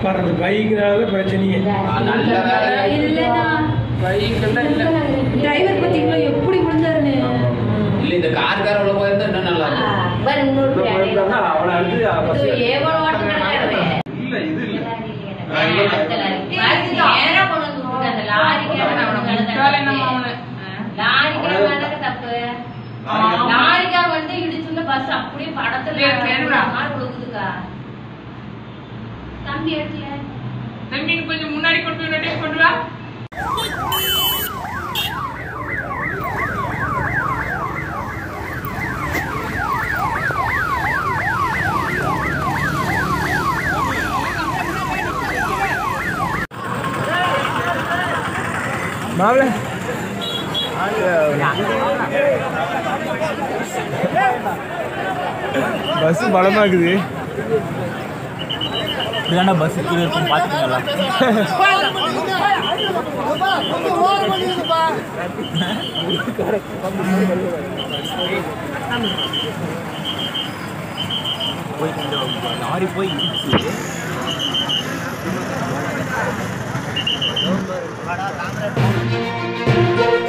வர்றது பைக்னால பிரச்சனையே நல்ல வேலை. இல்லைண்ணா பைக்கெல்லாம் இல்ல டிரைவர் பார்த்தீங்களா எப்படி விழுந்தாருன்னு இல்ல இந்த கார்கார உள்ள போயிருந்தா இன்னும் நல்லா இருக்கும் பாரு இன்னொரு இப்ப போயிருந்தாங்கன்னா அவனை அடுத்து bus இது ஏவல ஓட்டம் கிடையாது இல்ல இது இல்ல நேரா கொண்டு வந்து விட்டுட்டு அந்த லாரிக்காரன் அவனை முட்டாளே நம்ம அவனை. லாரிக்காரன் தப்பு லாரிக்காரன் வந்து இடிச்சுள்ள பஸ் அப்படியே படத்துல ஏய், கேளுடா. மாறு விழுகுதுக்கா தம்பி எடுத்துல தம்பி நீ கொஞ்சம் முன்னாடி கொண்டு போய் நோட்டீஸ் கொண்டு வா மாப்பிள்ள பஸ் பலமா இருக்குது இப்படிதாண்டா பஸ் கீழே இருக்கும் பார்த்துக்கங்களா போய் கொஞ்சம் லாரி போய் இடிச்சு ஆ